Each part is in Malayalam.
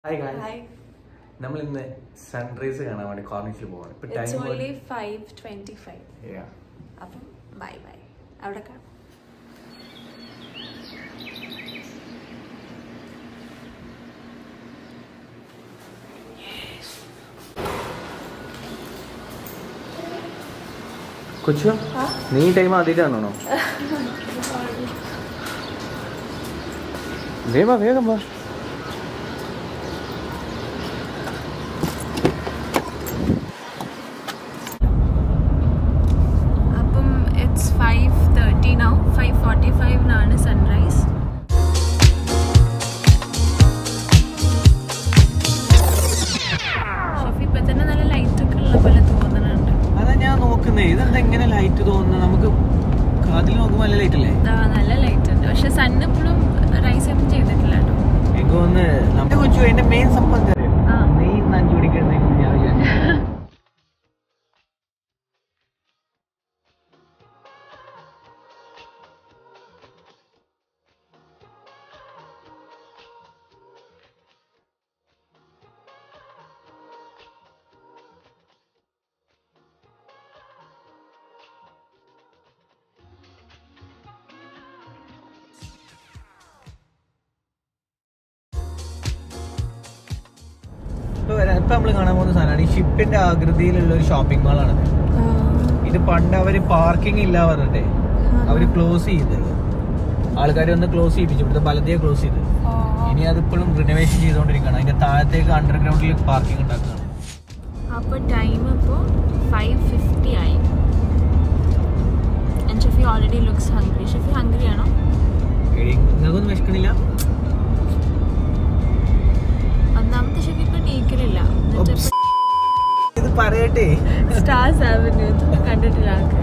Hi hi Hi. നമ്മൾ ഇന്ന് സൺറൈസ് കാണാൻ വേണ്ടി കോർണിഷിൽ പോവാണ് ഇപ്പൊ It's ടൈം only 5:25. അപ്പം ബൈ ബൈ അവിടെ കാണാം കൊച്ചു നീ ടൈം ആദ്യമായിട്ടാണോ വേഗം വാ, വേഗം വാ അപ്പം it's five thirty now five forty ഫൈവിനാണ് സൺറൈസ് ഷെഫി ഇപ്പൊ തന്നെ നല്ല ലൈറ്റ് ഒക്കെ ഉള്ള പോലെ തോന്നുന്നുണ്ട് അതാ ഞാൻ നോക്കുന്നേ ഇതെന്താ ഇങ്ങനെ ലൈറ്റ് തോന്നുന്നത് നമുക്ക് കാതിൽ നോക്കുമ്പോൾ നല്ല ലൈറ്റ് അല്ലേ ദാ നല്ല ലൈറ്റ് ഉണ്ട് പക്ഷെ സൺ ഇപ്പോഴും റൈസ് ഒന്നും ചെയ്തിട്ടില്ല കേട്ടോ എനിക്ക് തോന്നുന്നു നമ്മുടെ കൊച്ചു എന്റെ മെയിൻ സംഭവം എന്താ അറിയോ? ആ. നീ ഇന്ന് അഞ്ചു മണിക്ക് ഞാൻ വിചാരിച്ചു ഇപ്പൊ വരാം ഇപ്പൊ നമ്മള് കാണാൻ പോകുന്ന സാധനമാണ് ഈ ഷിപ്പിന്റെ ആകൃതിയിലുള്ള ഒരു ഷോപ്പിംഗ് മാളാണ് ഇത് പണ്ട് അവര് പാർക്കിംഗ് ഇല്ല പറഞ്ഞിട്ടേ അവര് ക്ലോസ് ചെയ്തത് ആൾക്കാർ വന്ന് ക്ലോസ് ചെയ്യിപ്പിച്ചു ഇവിടുത്തെ പലതേ ക്ലോസ് ചെയ്ത് ഇനി അതിപ്പോഴും റിനോവേഷൻ ചെയ്തുകൊണ്ടിരിക്കുകയാണ് അതിന്റെ താഴത്തേക്ക് അണ്ടർഗ്രൗണ്ടിൽ പാർക്കിംഗ് ഉണ്ടാക്കുകയാണ് അപ്പോൾ ടൈം ഇപ്പോൾ ഫൈവ് ഫിഫ്റ്റി ആയി and Shefi already looks hungry Shefi hungry ആണോ എടീ, നിങ്ങൾക്കൊന്നും വിശക്കണില്ല ഒന്നാമത്തെ ഷെഫി ഇപ്പൊ ടീക്കറില്ല ഒപ്സ്. ഇത് പറയട്ടെ സ്റ്റാർസ് ആവന്യൂ കണ്ടിട്ടില്ല ആൾക്കാർ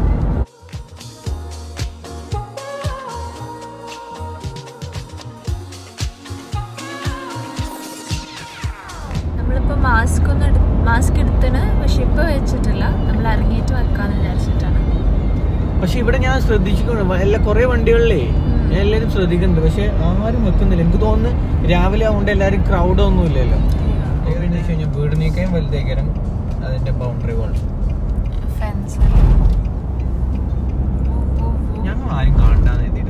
നമ്മളിപ്പോൾ മാസ്ക് ഒന്ന് മാസ്ക് എടുത്തിന് പക്ഷെ ഇപ്പോൾ വെച്ചിട്ടില്ല നമ്മൾ ഇറങ്ങിയിട്ട് വെക്കാന്ന് വിചാരിച്ചിട്ടാണ് പക്ഷെ ഇവിടെ ഞാൻ ശ്രദ്ധിച്ചിട്ടുണ്ട് എല്ലാ കുറെ വണ്ടികളിലേ ഞാൻ എല്ലാരും ശ്രദ്ധിക്കുന്നുണ്ട് പക്ഷെ ആരും വെക്കുന്നില്ല എനിക്ക് തോന്നുന്നു രാവിലെ ആവുകൊണ്ട് എല്ലാരും ക്രൗഡ് ഒന്നും ഇല്ലല്ലോ എന്താ വെച്ച് കഴിഞ്ഞാൽ വീടിനേക്കാളും വലുതേക്കാരം അതിന്റെ ബൗണ്ടറി വാൾ ഫെൻസ് ഞങ്ങൾ ആരും കാണണ്ടാന്ന് എഴുതിയിട്ട്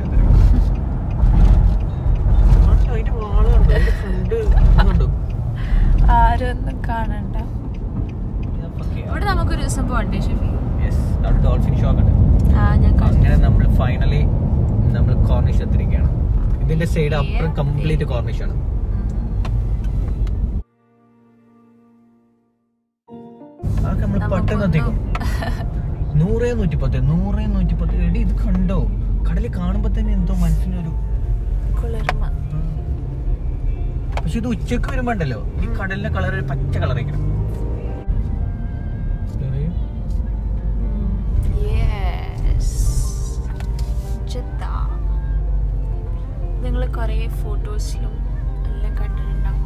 അതിന്റെ വാള് കണ്ടോ അതിന്റെ ഫ്രണ്ട് കണ്ടോ ആരും ഒന്നും കാണണ്ട ഇവിടെ നമുക്കൊരു ദിവസം പോകണ്ടേ ഷെഫി യെസ് അവിടെ ഡോൾഫിൻ ഷോക്ക് ഉണ്ട് ആ ഞാൻ കണ്ടു അങ്ങനെ നമ്മൾ ഫൈനലി നമ്മൾ കോർണിഷ് എത്തിരിക്കുകയാണ് ഇതിന്റെ സൈഡ് അപ്പുറം കംപ്ലീറ്റ് കോർണിഷ് ആണ് അതൊക്കെ നമ്മൾ പെട്ടെന്ന് എത്തിക്കും നൂറേ നൂറ്റിപ്പത്ത് നൂറേ നൂറ്റിപ്പത്ത് എടി ഇത് കണ്ടോ കടലിൽ കാണുമ്പോ തന്നെ എന്തോ മനസ്സിനൊരു കുളിർമ പക്ഷെ ഇത് ഉച്ചക്ക് വരുമ്പോ ഉണ്ടല്ലോ ഈ കടലിന്റെ കളർ ഒരു പച്ച കളറായിരിക്കണം നിങ്ങൾ കുറേ ഫോട്ടോസിലും എല്ലാം കണ്ടിട്ടുണ്ടാവും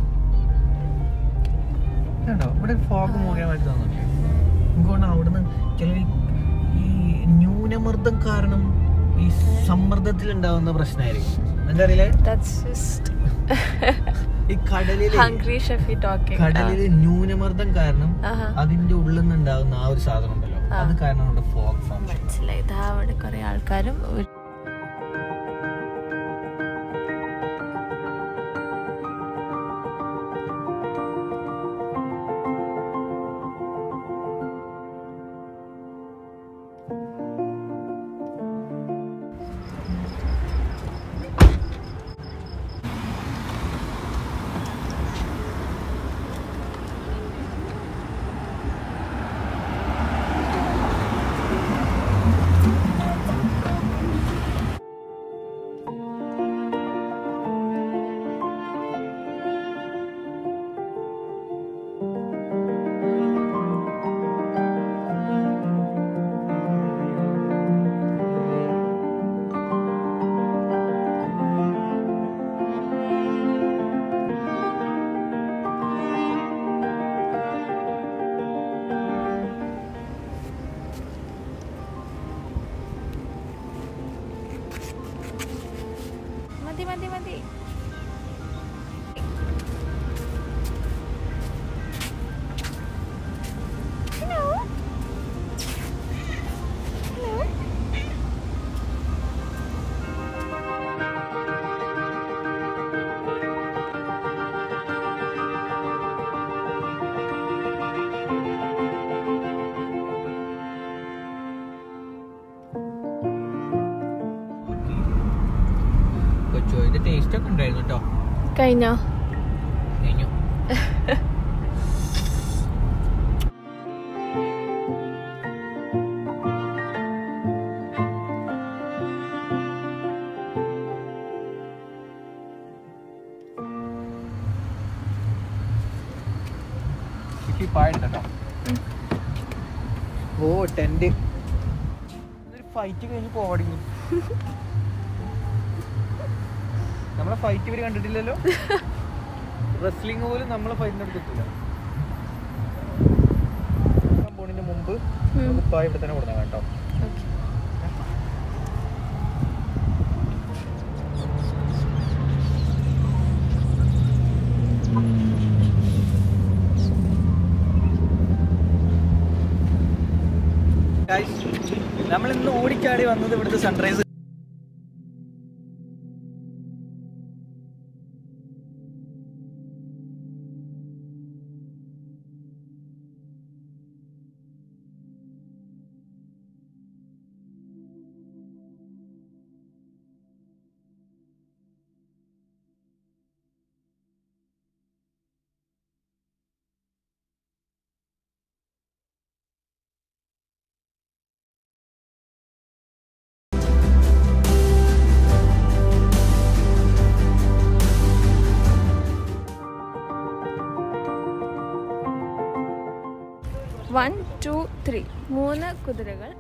കണ്ടോ ഇവിടെ ഫോഗ് മൂകമായിട്ട് തോന്നുന്നില്ലേ എനിക്ക് തോന്നുന്നു അവിടുന്ന് ചില ഈ ന്യൂനമർദ്ദം കാരണം ഈ സമ്മർദ്ദത്തിൽ ഉണ്ടാവുന്ന പ്രശ്നമായിരിക്കും എന്താ അറിയില്ലേ That's just ഈ കടലില് hungry ഷെഫി talking. കടലില് ന്യൂനമർദ്ദം കാരണം ആഹാ. അതിന്റെ ഉള്ളിൽ നിന്ന് ഉണ്ടാവുന്ന ആ ഒരു സാധനം ഉണ്ടല്ലോ ആ. അത് കാരണം ഇവിടെ ഫോഗ് ഫോം മനസ്സിലായി ഇതാ അവിടെ കുറെ ആൾക്കാരും ഒരു- കഴിഞ്ഞോ കഴിഞ്ഞു ഓ ടെന്റ് ഫൈറ്റ് കഴിഞ്ഞ് പോടി നമ്മളെ ഫൈറ്റ് ഇവര് കണ്ടിട്ടില്ലല്ലോ റെസ്ലിംഗ് പോലും നമ്മളെ ഫൈറ്റിനോട് കിട്ടില്ല പോണിന്റെ മുമ്പ് ഉം. കുപ്പായ ഇവിടെ തന്നെ കൊടുക്കണം കേട്ടോ ഓക്കെ നമ്മൾ ഇന്ന് ഓടിച്ചാടി വന്നത് ഇവിടുത്തെ സൺറൈസ് വൺ ടു ത്രീ മൂന്ന് കുതിരകൾ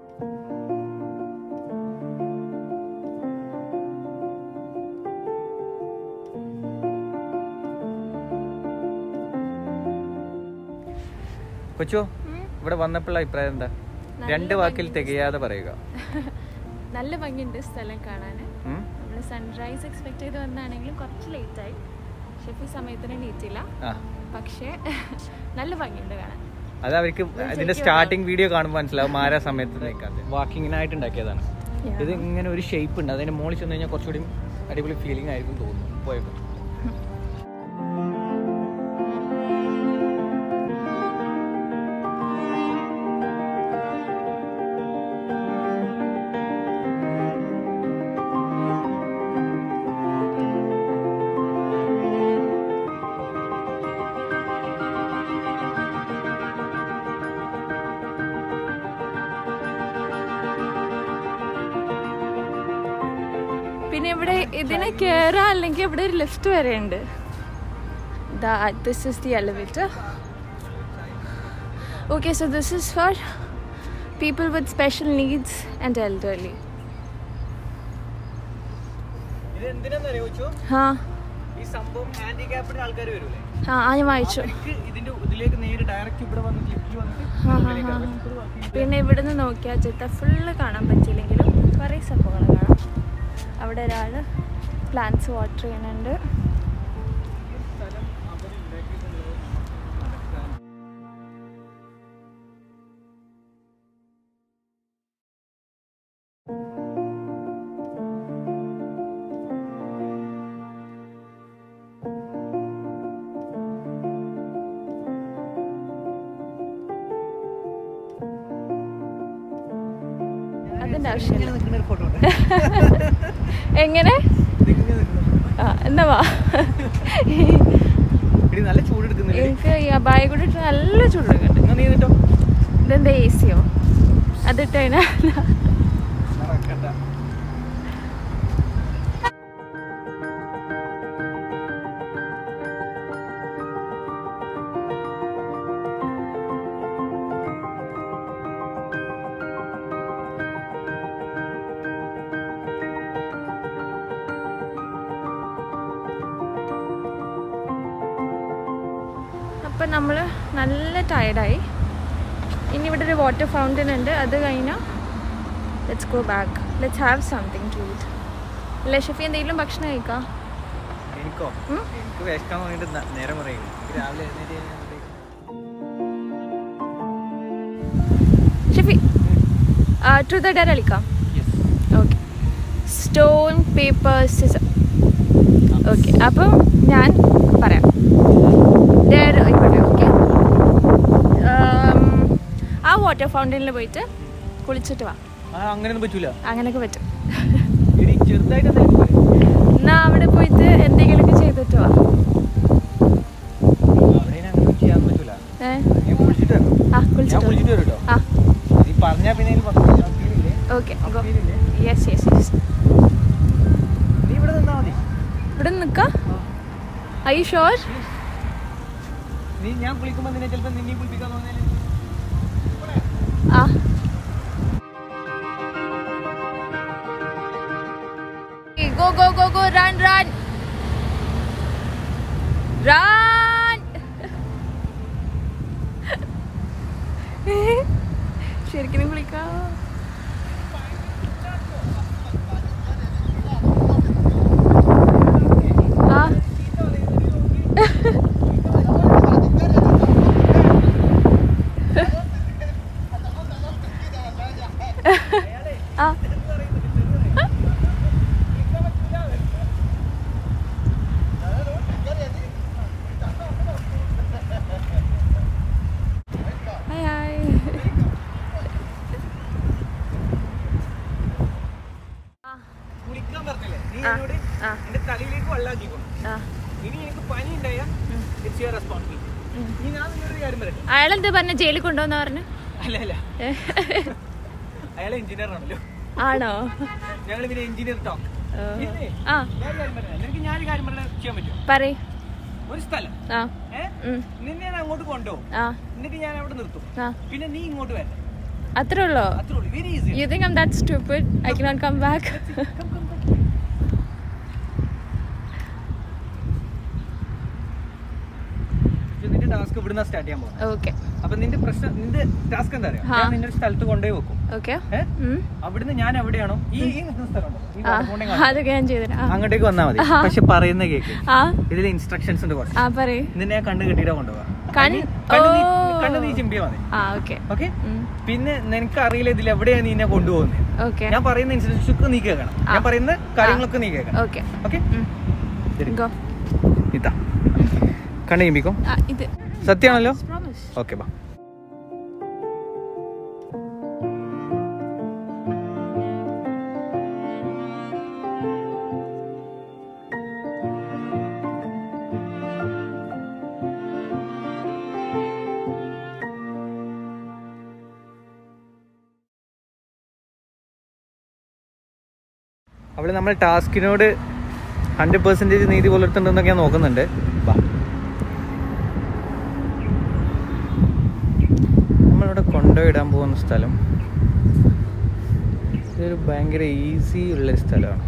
കൊച്ചോ ഉം. ഇവിടെ വന്നപ്പോഴുള്ള അഭിപ്രായം എന്താ നല്ല രണ്ട് വാക്കിൽ ഭംഗി. തികയാതെ പറയുക നല്ല ഭംഗിയുണ്ട് സ്ഥലം കാണാൻ ഉം? നമ്മൾ സൺറൈസ് എക്സ്പെക്ട് ചെയ്ത് വന്നാണെങ്കിലും കുറച്ച് ലേറ്റായി ഷെഫി സമയത്തിന് എണീറ്റില്ല ആ പക്ഷേ നല്ല ഭംഗിയുണ്ട് കാണാൻ അത് അവർക്ക് ഇതിന്റെ സ്റ്റാർട്ടിങ് വീഡിയോ കാണുമ്പോൾ മനസ്സിലാവും ആരാ സമയത്ത് നിൽക്കാതെ വാക്കിങ്ങിനായിട്ട് ഉണ്ടാക്കിയതാണ് Yeah. ഇത് ഇങ്ങനെ ഒരു ഷേപ്പ് ഉണ്ട് അതിന്റെ മുകളിൽ ചെന്ന് കഴിഞ്ഞാൽ കുറച്ചുകൂടി അടിപൊളി ഫീലിംഗ് ആയിരിക്കും തോന്നുന്നു പോയപ്പോൾ പിന്നെ ഇവിടെ ഇതിനെ കയറാൻ അല്ലെങ്കിൽ ഇവിടെ ഒരു ലിഫ്റ്റ് വരെ ഉണ്ട് this is the elevator okay so this is for people with special needs and elderly ഇത് എന്തിനാന്നറിയോ ചോദിച്ചു ഹാ ഈ സംഭവം ഹാൻഡിക്യാപ്ഡ് ആൾക്കാർ വരൂലേ ആ ആ ഞാൻ വായിച്ചു അവർക്ക് ഇതിന്റെ ഇതിലേക്ക് നേരെ ഡയറക്റ്റ് ഇവിടെ വന്ന് ലിഫ്റ്റിൽ വന്നിട്ട് ഹാ, ഹാ, ഉള്ളിലേക്ക് ഹാ, ഇറങ്ങാം. ഹാ. ഇത് working പിന്നെ ഇവിടുന്ന് നോക്കിയാൽ ചിത്ത ഫുള്ള് കാണാൻ പറ്റിയില്ലെങ്കിലും കുറേ സംഭവങ്ങൾ കാണാം അവിടെ ഒരാൾ പ്ലാന്റ്സ് വാട്ടർ ചെയ്യുന്നുണ്ട് സ്ഥലം അവർ ഉണ്ടാക്കിയിട്ടുള്ളത് നടക്കാൻ അതിൻ്റെ ആവശ്യമില്ല ഇങ്ങനെ നിൽക്കുന്ന ഒരു ഫോട്ടോ എങ്ങനെ ആ എന്നാ വാ ഇടി നല്ല ചൂടെടുക്കുന്നില്ലേ എനിക്ക് ഈ അബായ കൂടെ ഇട്ട് നല്ല ചൂടുണ്ട് എന്നാ നീ കേട്ടോ ഇതെന്താ എ സിയോ അതിട്ട് കഴിഞ്ഞാൽ നടക്കണ്ട അപ്പം നമ്മൾ നല്ല ടയർഡായി ഇനി ഇവിടെ ഒരു വാട്ടർ ഫൗണ്ടൻ ഉണ്ട് അത് കഴിഞ്ഞാൽ let's go back let's have something to eat അല്ലേ ഷെഫി എന്തെങ്കിലും ഭക്ഷണം കഴിക്കാം എനിക്കോ ഉം? എനിക്ക് വേസ്റ്റാൻ വേണ്ടിട്ട് ന- നേരം പറയും എനിക്ക് രാവിലെ എഴുന്നേറ്റ് കഴിഞ്ഞാൽ ഷെഫി ടു ദ ഡയർ കളിക്കാം yes okay stone paper scissor okay അപ്പം ഞാൻ പറയാം ഡയർ ആയിക്കോട്ടെ ഓക്കെ ആ വാട്ടർ ഫൗണ്ടനിൽ പോയിട്ട് കുളിച്ചിട്ട് വാ ആ അങ്ങനെയൊന്നും പറ്റൂല അങ്ങനെയൊക്കെ പറ്റും എടി ചെറുതായിട്ട് എന്തായാലും പോരെ. എന്നാ അവിടെ പോയിട്ട് എന്തെങ്കിലുമൊക്കെ ചെയ്ത് പറ്റുമോ അവിടെ ഇനി അങ്ങനെ ചെയ്യാൻ പറ്റൂല ഏ ഞാൻ കുളിച്ചിട്ട് വരാം ആ ഞാൻ കുളിച്ചിട്ട് കുളിച്ചിട്ട് വരും കേട്ടോ ആ നീ പറഞ്ഞാ പിന്നെ ഇതിൽ പത്ത് അപ്പീലില്ലേ? ഓക്കെ ഗോ അപ്പീലില്ലേ? യെസ് യെസ് യെസ് നീ ഇവിടെ നിന്നാ മതി ഇവിടെ നിൽക്കാം ഐ ഷോർ നീ ഞാൻ കുളിക്കുമ്പോ നിന്നെ ചിലപ്പോ നിന്നെ കുളിപ്പിക്കാൻ തോന്നിയാലേ ആ go go go go run run run ശരിക്കും വിളിക്കാം ആ ആ ഹായ് ഹായ് കുളിക്കാൻ പറഞ്ഞില്ലേ നീ ആ. എന്നോട് ആ. എന്റെ തലയിലേക്ക് വെള്ളാക്കിക്കോ ആ ഇനി എനിക്ക് പനി ഉണ്ടായാ ഉം. ഇറ്റ്സ് യുവർ റെസ്പോൺസിബിലിറ്റി ഉം. ഇനി ഞാൻ നിന്നൊരു കാര്യം പറയട്ടെ അയാളെന്താ പറഞ്ഞ ജയിലിൽ കൊണ്ടുവന്ന പറഞ്ഞു അല്ല അല്ല അയാൾ എഞ്ചിനീയർ ആണല്ലോ ആണോ ഞങ്ങൾ പിന്നെ എഞ്ചിനീയർ ടോക്ക് ഓ. ഇല്ലേ? ആ ഞാൻ കാര്യം പറയാം നിനക്ക് ഞാനൊരു കാര്യം പറഞ്ഞാൽ ചെയ്യാൻ പറ്റും പറയ് ഒരു സ്ഥലം ആ ഏ ഉം. നിന്നെ ഞാൻ അങ്ങോട്ട് കൊണ്ടുപോകും ആ എന്നിട്ട് ഞാൻ അവിടെ നിർത്തും ആ പിന്നെ നീ ഇങ്ങോട്ട് വരണം അത്രേ ഉള്ളോ അത്രേ ഉള്ളൂ very easy You think I'm that stupid? I cannot come back? നിന്റെ ടാസ്ക് ഇവിടുന്ന് സ്റ്റാർട്ട് ചെയ്യാൻ പോകും Okay. അപ്പൊ നിന്റെ പ്രശ്നം നിന്റെ ടാസ്ക് എന്താ അറിയാം ഹാ. ഞാൻ നിന്റെ ഒരു സ്ഥലത്ത് കൊണ്ടുപോയി വെക്കും Okay? ഏ ഉം. അവിടുന്ന് ഞാൻ എവിടെയാണോ ഈ ഈ നിൽക്കുന്ന സ്ഥലമുണ്ടോ ഈ ആ വടക്കോണെ കാണുന്നത്? അതൊക്കെ ഞാൻ ചെയ്തുതരാം ആ. അങ്ങോട്ടേക്ക് വന്നാൽ മതി ആഹാ. പക്ഷെ പറയുന്ന കേക്ക് ആ ഇതിൽ ഇൻസ്ട്രക്ഷൻസ് ഉണ്ട് കുറച്ച് ആ പറയ് നിന്നെ ഞാൻ കണ്ണ് കെട്ടിയിട്ടാ കൊണ്ടുപോകാം കണ്ണ്? കണ്ണ് നീ- ഓ. കണ്ണ് നീ ചിമ്പിയാ മതി ആ ഓക്കെ ഓക്കെ പിന്നെ നിനക്ക് അറിയില്ല ഇതിൽ എവിടെയാണ് നീ എന്നെ കൊണ്ടുപോകുന്നത് ഓക്കെ ഞാൻ പറയുന്ന ഇൻസ്ട്രക്ഷൻസ് ഒക്കെ നീ കേൾക്കണം ആ. ഞാൻ പറയുന്ന കാര്യങ്ങളൊക്കെ നീ കേൾക്കണം ഓക്കെ ഓക്കെ ശരി ഗോ ഇതാ കണ്ണ് ചിമ്പിക്കോ ആ ഇത് സത്യമാണല്ലോ പ്രോമിസ് ഓക്കെ ബാ അവള് നമ്മൾ ടാസ്കിനോട് ഹൺഡ്രഡ് പെർസെൻറ്റേജ് നീതി പുലർത്തുന്നുണ്ടെന്നൊക്കെ ഞാൻ നോക്കുന്നുണ്ട് ബാ നമ്മളിവിടെ കൊണ്ടുപോയിടാൻ പോകുന്ന സ്ഥലം ഇതൊരു ഭയങ്കര ഈസി ഉള്ളൊരു സ്ഥലമാണ്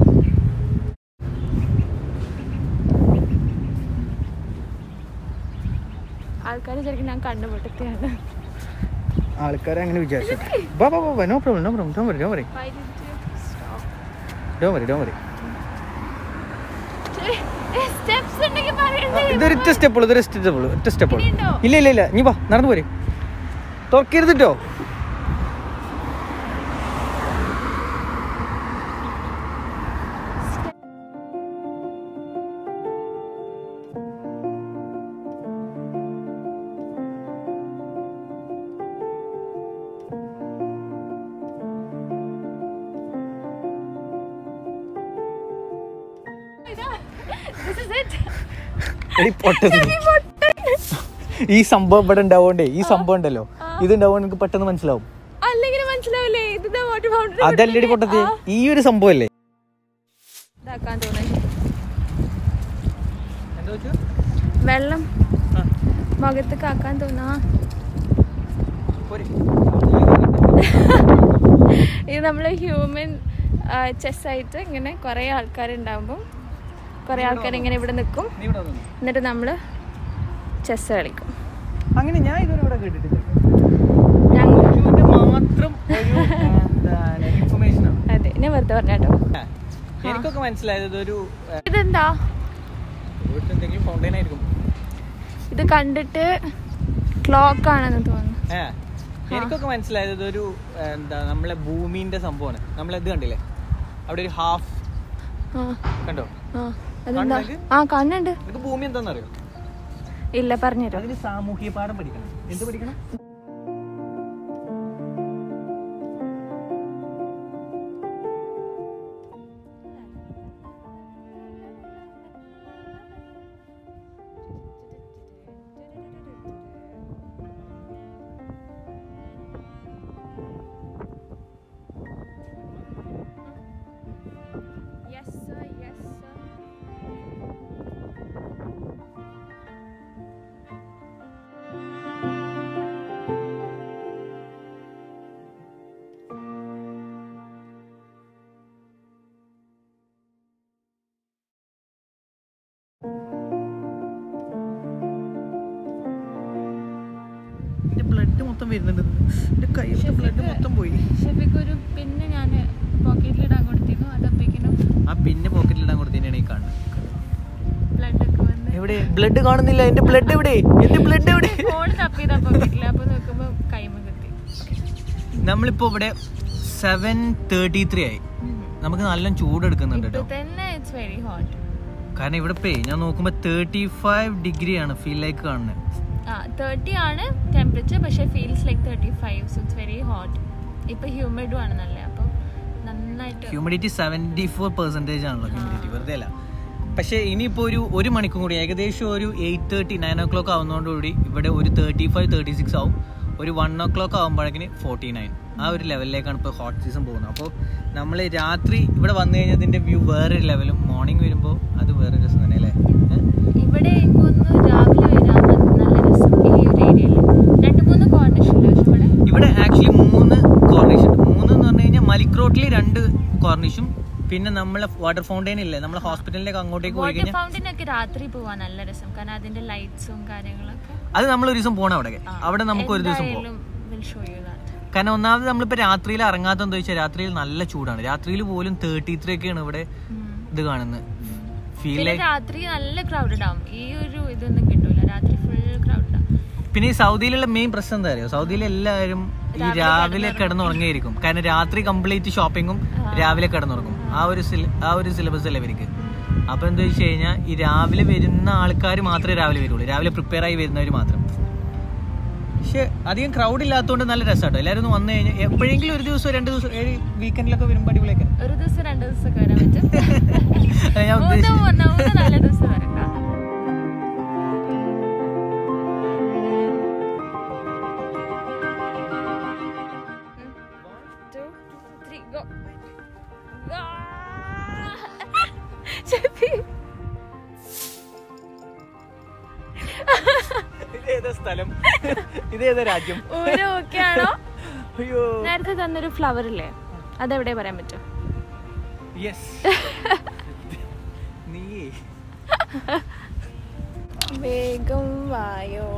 ആൾക്കാർ ശരിക്കും ഞാൻ കണ്ടുപിടുത്തിയാണ് ആൾക്കാരെ അങ്ങനെ വിചാരിച്ചു ബാ ബാ ബാ നോ പ്രോബ്ലം നോ പ്രോബ്ലം ഡോ വരി ഡോ വരി ഡോ വരി ഡോ വരി സ്റ്റെപ്സ് ഉണ്ടെങ്കിൽ പറയണ്ടേ ഇതൊരു ഒറ്റ സ്റ്റെപ്പ് ഉള്ളൂ ഇതൊരു സ്റ്റെപ്പ് ഉള്ളൂ ഒറ്റ സ്റ്റെപ്പ് ഉള്ളൂ ഇനിയുണ്ടോ? ഇല്ല ഇല്ല ഇല്ല നീ വാ നടന്നു പോരെ തുറക്കരുതിട്ടോ This is it. എടി പൊട്ടത് ഈ സംഭവം ഇവിടെ ഉണ്ടാവോണ്ടേ ഈ സംഭവം ഉണ്ടല്ലോ ഇത് ഉണ്ടാവോ എനിക്ക് പെട്ടെന്ന് മനസ്സിലാവും അല്ലെങ്കിൽ മനസ്സിലാവില്ലേ ഇത് വാട്ടർ ഫൗണ്ടൻ അതല്ലടി പൊട്ടത് ഈ ഒരു സംഭവം അല്ലേ ഇതാക്കാൻ തോന്നുന്നു എന്താ വെച്ചു വെള്ളം മുഖത്ത് കാക്കാൻ തോന്നാ ഇത് നമ്മൾ ഹ്യൂമൻ ചെസ്സായിട്ട് ഇങ്ങനെ കുറേ ആൾക്കാരുണ്ടാകുമ്പം കുറേ ആൾക്കാർ ഇങ്ങനെ ഇവിടെ നിൽക്കും നീ ഇവിടെ വന്നോ. എന്നിട്ട് നമ്മൾ ചെസ് കളിക്കും അങ്ങനെ ഞാൻ ഇതുവരെ ഇവിടെ കേട്ടിട്ടില്ല ഞങ്ങൾ ഇതിന്റെ മാത്രം ഒരു എന്താണ് ഇൻഫർമേഷൻ ആണ് അതെ ഞാൻ വെറുതെ പറഞ്ഞാട്ടോ എനിക്കൊക്കെ മനസ്സിലായത് ഇതൊരു ഏഹ്, ഇതെന്താ ഇവിടുത്തെ എന്തെങ്കിലും ഫൗണ്ടൈൻ ആയിരിക്കും ഇത് കണ്ടിട്ട് ക്ലോക്ക് ആണെന്ന് തോന്നുന്നു ഏ എനിക്കൊക്കെ മനസ്സിലായത് ഇതൊരു ഏഹ്, എന്താ നമ്മളെ ഭൂമിന്റെ സംഭവമാണ് നമ്മളിത് കണ്ടില്ലേ അവിടെ ഒരു ഹാഫ് ആ കണ്ടോ ആ അതെന്താ കണ്ണിലേക്ക്? ആ കണ്ണുണ്ട് നിനക്ക് ഭൂമി എന്താണെന്നറിയോ ഇല്ല പറഞ്ഞുതരും അതിന് സാമൂഹ്യ പാഠം പഠിക്കണം എന്ത് പഠിക്കണം ബ്ലഡ് മൊത്തം വരുന്നുണ്ട് എന്റെ കൈ ബ്ലഡ് മൊത്തം പോയി ഷെഫിക്ക് ഒരു പിന്നെ ഞാൻ പോക്കറ്റിലിടാൻ കൊടുത്തിരുന്നു അതപ്പേക്കിനും ആ പിന്നെ പോക്കറ്റിലിടാൻ കൊടുത്തതിനാണ് ഈ കാണുന്നത് ബ്ലഡ് ഒക്കെ വന്ന് എവിടെ ബ്ലഡ് കാണുന്നില്ല എന്റെ ബ്ലഡ് എവിടെ എന്റെ ബ്ലഡ് എവിടെ ഫോൺ തപ്പിയതാ പോക്കറ്റിൽ അപ്പൊ നോക്കുമ്പോ കൈമ കുത്തി നമ്മളിപ്പോ ഇവിടെ സെവൻ തേർട്ടി ത്രീ ആയി നമുക്ക് നല്ല ചൂടെടുക്കുന്നുണ്ട് ഇപ്പൊ കേട്ടോ തന്നെ ഇറ്റ്സ് വെരി ഹോട്ട് കാരണം ഇവിടെ പേ ഞാൻ നോക്കുമ്പോ തേർട്ടി ഫൈവ് ഡിഗ്രി ആണ് ഫീൽ ലൈക്ക് കാണുന്നത് ആ തേർട്ടി ആണ് ടെമ്പറേച്ചർ പക്ഷെ feels like thirty five so it's very hot ഇപ്പൊ ഹ്യൂമിഡും ആണ് നല്ല അപ്പൊ നന്നായിട്ട് ഹ്യൂമിഡിറ്റി സെവൻറ്റി ഫോർ പെർസെൻറ്റേജ് ആണല്ലോ ഹ്യൂമിഡിറ്റി വെറുതെ അല്ല പക്ഷേ ഇനിയിപ്പോൾ ഒരു ഒരു മണിക്കൂർ കൂടി ഏകദേശം ഒരു eight thirty nine o'clock ആവുന്നതോടുകൂടി ഇവിടെ ഒരു തേർട്ടി ഫൈവ് തേർട്ടി സിക്സ് ആവും ഒരു വൺ ഓ ക്ലോക്ക് ആകുമ്പോഴേക്കിന് ഫോർട്ടി നയൻ ആ ഒരു ലെവലിലേക്കാണ് ഇപ്പോൾ ഹോട്ട് സീസൺ പോകുന്നത് അപ്പോൾ നമ്മൾ രാത്രി ഇവിടെ വന്നു കഴിഞ്ഞാൽ ഇതിൻ്റെ വ്യൂ വേറൊരു ലെവലും മോർണിംഗ് വരുമ്പോൾ അത് വേറൊരു രസം തന്നെ അല്ലേ ഏ? ഇവിടെ എനിക്ക് ഒന്ന് രാവിലെ വരാൻ നല്ല രസം ഈ ഒരു ഏരിയയിൽ രണ്ട് മൂന്ന് കോർണിഷ് ഇല്ല പക്ഷെ ഇവിടെ ഇവിടെ ആക്ച്വലി മൂന്ന് കോർണിഷ് ഉണ്ട് മൂന്ന് എന്ന് പറഞ്ഞു കഴിഞ്ഞാൽ മലിക് റോട്ടിൽ രണ്ട് കോർണിഷും പിന്നെ നമ്മളെ വാട്ടർ ഫൗണ്ടെയിൻ ഇല്ലേ നമ്മളെ ഹോസ്പിറ്റലിലേക്ക് അങ്ങോട്ടേക്ക് പോയി വാട്ടർ കഴിഞ്ഞാൽ ഫൗണ്ടൻ ഒക്കെ രാത്രി പോവാൻ നല്ല രസം കാരണം അതിന്റെ ലൈറ്റ്സും കാര്യങ്ങളൊക്കെ അത് നമ്മൾ ഒരു ദിവസം പോകണം അവിടെ ആ, അവിടെ നമുക്ക് ഒരു ദിവസം പോകാം എന്തായാലും will show you that. കാരണം ഒന്നാമത് നമ്മളിപ്പോ രാത്രിയിൽ ഇറങ്ങാത്തെന്ന് ചോദിച്ചാൽ രാത്രിയിൽ നല്ല ചൂടാണ് രാത്രിയിൽ പോലും തേർട്ടി ത്രീ ഒക്കെയാണ് ഇവിടെ ഉം. ഇത് കാണുന്നത് ഫീൽ പിന്നെ ലൈക്ക് രാത്രി നല്ല ക്രൗഡഡ് ആവും ഈ ഒരു ഇതൊന്നും കിട്ടൂല രാത്രി ഫുൾ ക്രൗഡ് ആവും പിന്നെ ഈ സൗദിയിലുള്ള മെയിൻ പ്രശ്നം എന്താ അറിയോ സൗദിയിൽ എല്ലാവരും ഈ രാവിലെ കിടന്നുറങ്ങിയിരിക്കും കാരണം രാത്രി കംപ്ലീറ്റ് ഷോപ്പിങ്ങും രാവിലെ കിടന്നുറങ്ങും ആ ഒരു സില- ആ ഒരു സിലബസ് അല്ലേ ഇവർക്ക് അപ്പൊ എന്താ വെച്ച് കഴിഞ്ഞാൽ ഈ രാവിലെ വരുന്ന ആൾക്കാർ മാത്രമേ രാവിലെ വരുള്ളൂ രാവിലെ പ്രിപ്പയർ ആയി വരുന്നവർ മാത്രം പക്ഷെ അധികം ക്രൗഡ് ഇല്ലാത്തതുകൊണ്ട് നല്ല രസമാട്ടോ എല്ലാവരും ഒന്ന് വന്നു കഴിഞ്ഞാൽ എപ്പോഴെങ്കിലും ഒരു ദിവസം രണ്ട് ദിവസം വീക്കെൻഡിലൊക്കെ വരുമ്പോൾ അടിപൊളിയൊക്കെ ഒരു ദിവസം രണ്ട് ദിവസം ഒക്കെ വരാൻ പറ്റും അല്ല, ഞാൻ മൂന്ന് ഉദ്ദേശിച്ചത് മൂന്ന് മൂന്ന് നല്ല ദിവസം വരണ്ട Two, three, go. ഷെഫി ഇതേതാ സ്ഥലം ഇതേതാ രാജ്യം ഒരു ഓക്കെ ആണോ അയ്യോ നേരത്തെ തന്നൊരു ഫ്ലവർ ഇല്ലേ അതെവിടെ പറയാൻ പറ്റും യെസ് നീ വേഗം വായോ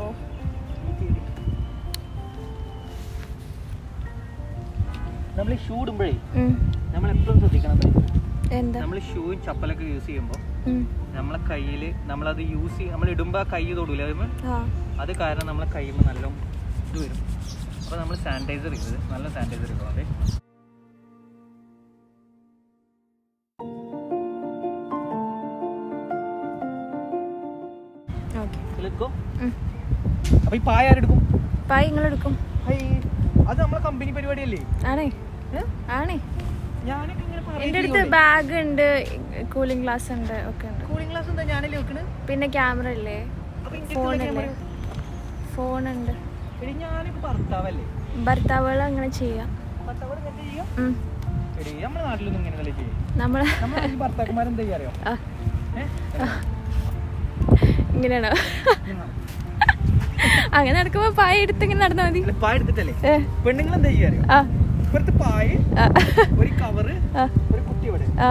നമ്മൾ ഷൂ ഇടുമ്പോഴേ ഉം. നമ്മൾ എപ്പോഴും ശ്രദ്ധിക്കണം എന്താ നമ്മൾ ഷൂയും ചപ്പലൊക്കെ യൂസ് ചെയ്യുമ്പോൾ ഉം. നമ്മളെ കയ്യിൽ നമ്മളത് യൂസ് ചെയ്യും നമ്മൾ ഇടുമ്പോൾ കൈ തൊടൂല അതുമ്പോൾ ആ അത് കാരണം നമ്മളെ കയ്യുമ്പോൾ നല്ല ഇത് വരും അപ്പോൾ നമ്മൾ സാനിറ്റൈസർ ചെയ്തത് നല്ല സാനിറ്റൈസർ ഇടും അതെ ഓക്കെ എടുക്കോ അപ്പോൾ ഈ പായ ആരെടുക്കും പായ് നിങ്ങളെടുക്കും ഹൈ, അത് നമ്മളെ കമ്പനി പരിപാടിയല്ലേ ആണേ ഏ? ആണേ ഞാനൊക്കെ ഇങ്ങനെ എൻ്റെ അടുത്ത് ബാഗ് ഉണ്ട് കൂളിംഗ് ഗ്ലാസ് ഉണ്ട് ഒക്കെ ഉണ്ട് കൂളിംഗ് ഗ്ലാസ് എന്താ ഞാനല്ലേ വെക്കണ് പിന്നെ ക്യാമറ ഇല്ലേ അപ്പൊ ഇന്റെ ഫോൺ അടുത്തുള്ള ഇല്ലേ camera- ഫോൺ ഉണ്ട് എടി ഞാനിപ്പോ ഭർത്താവല്ലേ ഭർത്താവുകൾ അങ്ങനെ ചെയ്യാം ഭർത്താവ് എന്താ ചെയ്യാ ഉം. എടി നമ്മുടെ നാട്ടിലൊന്നും ഇങ്ങനെ തന്നെ ചെയ്യും നമ്മള് നമ്മളെ ഈ ഭർത്താക്കന്മാരെന്താ ചെയ്യാ അറിയോ ആ, ഏഹ് ഇങ്ങനെയാണോ അങ്ങനെ നടക്കുമ്പോ പായ എടുത്ത് ഇങ്ങനെ നടന്നാ മതി അല്ല, പായ എടുത്തിട്ടല്ലേ ഏ, പെണ്ണുങ്ങൾ എന്താ ചെയ്യാ അറിയോ ആ ഇപ്പുറത്ത് പായ ആ, ഒരു കവറ് ആ, ഒരു കുട്ടി ഇവിടെ ആ.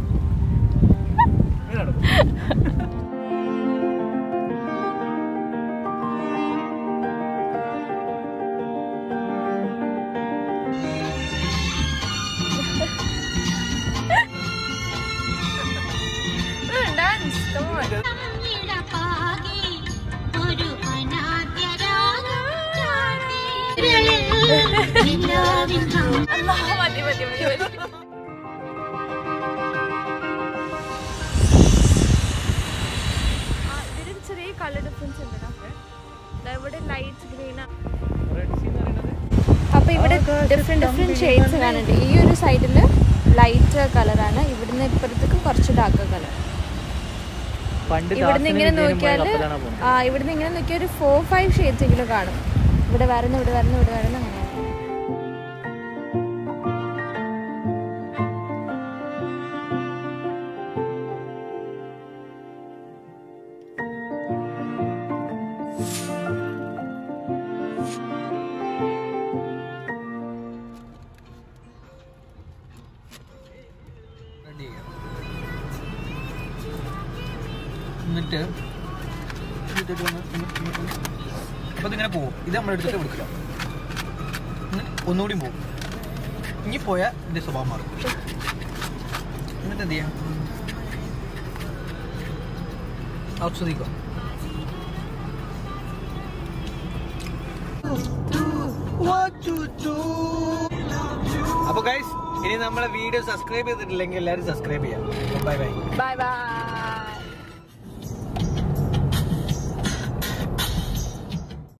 ഇങ്ങനെ നടക്കും. ഉം, dance, come on. തമ്മിടപാകെ ഒരു അനാദ്യരാഗം ചാർത്തി. വിരലിൽ നിലാവിൻ ഹം- അല്ലാ, മതി, മതി, മതി, മതി. ആ, ഇതിന് ചെറിയ കളർ ഡിഫറൻസ് ഉണ്ടല്ലോ ദാ ഇവിടെ ലൈറ്റ് ഗ്രീൻ Red sea എന്ന് പറയുന്നത് അപ്പൊ ഇവിടെ ഡിഫറെന്റ് ഡിഫറെന്റ് ഷെയ്ഡ്സ് കാണുന്നുണ്ട് ഈ ഒരു സൈഡിൽ ലൈറ്റ് കളറാണ് ഇവിടുന്ന് ഇപ്പുറത്തേക്ക് കുറച്ച് ഡാർക്ക് കളർ പണ്ട് ഇവിടുന്ന് ഇങ്ങനെ ദാസനും നോക്കിയാൽ വിജയനും പോയ കപ്പലാണ് പോകുന്നത്. ആ ഇവിടുന്ന് ഇങ്ങനെ നോക്കിയാൽ ഒരു ഫോർ ഫൈവ് ഷെയ്ഡ്സ് എങ്കിലും കാണും ഇവിടെ വരുന്നു ഇവിടെ വരുന്നു ഇവിടെ വരുന്നു അങ്ങനെ Ready ചെയ്യാം. എന്നിട്ട് ഇതിട്ട് ഒന്ന് ഒന്ന് ഒന്ന് ഒന്ന് അപ്പൊ ഇതിങ്ങനെ പോകും ഇത് നമ്മൾ എടുത്തിട്ട് വിളിക്കില്ല എന്നിട്ട് ഒന്നുകൂടി പോകും ഇനി പോയാൽ ഇതിന്റെ സ്വഭാവം മാറും എന്നിട്ട് എന്ത് ചെയ്യാം ആസ്വദിക്കോ അപ്പൊ ഗൈസ് ഇനി നമ്മളെ വീഡിയോ സബ്സ്ക്രൈബ് ചെയ്തിട്ടില്ലെങ്കിൽ എല്ലാവരും സബ്സ്ക്രൈബ് ചെയ്യാം ബൈ ബൈ ബൈ ബൈ